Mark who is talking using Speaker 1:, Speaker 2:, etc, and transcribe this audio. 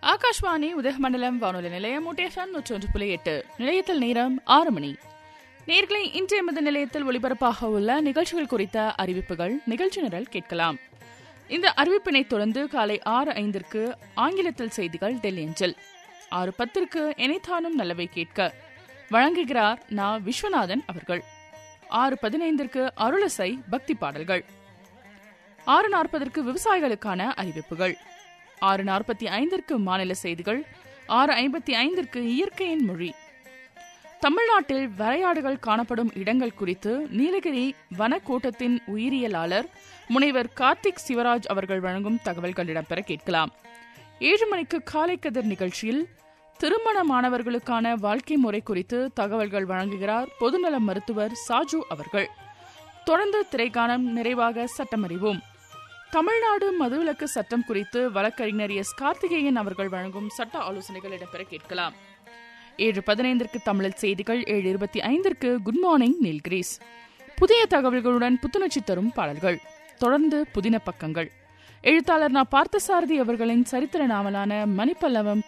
Speaker 1: ஆகாஷ்வாணி உதகமண்டலம் வானொலி நிலையம் முட்டேஃபம் நூற்றொன்று புள்ளி எட்டு நிலையத்தில் நேரம் ஆறு மணி நேர்களை இன்றைய மத நிலையத்தில் ஒளிபரப்பாக உள்ள நிகழ்ச்சிகள் குறித்த அறிவிப்புகள் நிகழ்ச்சி நிரல் கேட்கலாம் இந்த அறிவிப்பினை தொடர்ந்து காலை ஆறு ஐந்திற்கு ஆங்கிலத்தில் செய்திகள் டெல்லி அஞ்சல் ஆறு பத்திற்கு இணைத்தானும் நல்லவை கேட்க வழங்குகிறார் நா விஸ்வநாதன் அவர்கள் ஆறு பதினைந்திற்கு அருளசை பக்தி பாடல்கள் ஆறு நாற்பதற்கு விவசாயிகளுக்கான அறிவிப்புகள் ஆறு நாற்பத்தி ஐந்திற்கு மாநில செய்திகள் ஆறு ஐம்பத்தி ஐந்திற்கு இயற்கையின் மொழி தமிழ்நாட்டில் வரையாடுகள் காணப்படும் இடங்கள் குறித்து நீலகிரி வனக்கூட்டத்தின் உயிரியலாளர் முனைவர் கார்த்திக் சிவராஜ் அவர்கள் வழங்கும் தகவல்கள் இடம்பெற கேட்கலாம் ஏழு மணிக்கு காலை கதிர் நிகழ்ச்சியில் திருமணமானவர்களுக்கான வாழ்க்கை முறை குறித்து தகவல்கள் வழங்குகிறார் பொதுநல மருத்துவர் சாஜு அவர்கள் தொடர்ந்து திரைக்காணம் நிறைவாக சட்டமறிவோம் தமிழ்நாடு மதுவிலக்கு சட்டம் குறித்து வழக்கறிஞர் எஸ் கார்த்திகேயன் அவர்கள் வழங்கும் சட்ட ஆலோசனைகள் இடம்பெற கேட்கலாம் ஏழு பதினைந்திற்கு தமிழில் செய்திகள் ஏழு இருபத்தி ஐந்திற்கு குட் மார்னிங் நீல்கிரீஸ் புதிய தகவல்களுடன் புத்துணர்ச்சி தரும் பாடல்கள் தொடர்ந்து புதின பக்கங்கள் எழுத்தாளர் நா பார்த்தசாரதி அவர்களின் சரித்திர நாவலான மணிப்பல்லவம்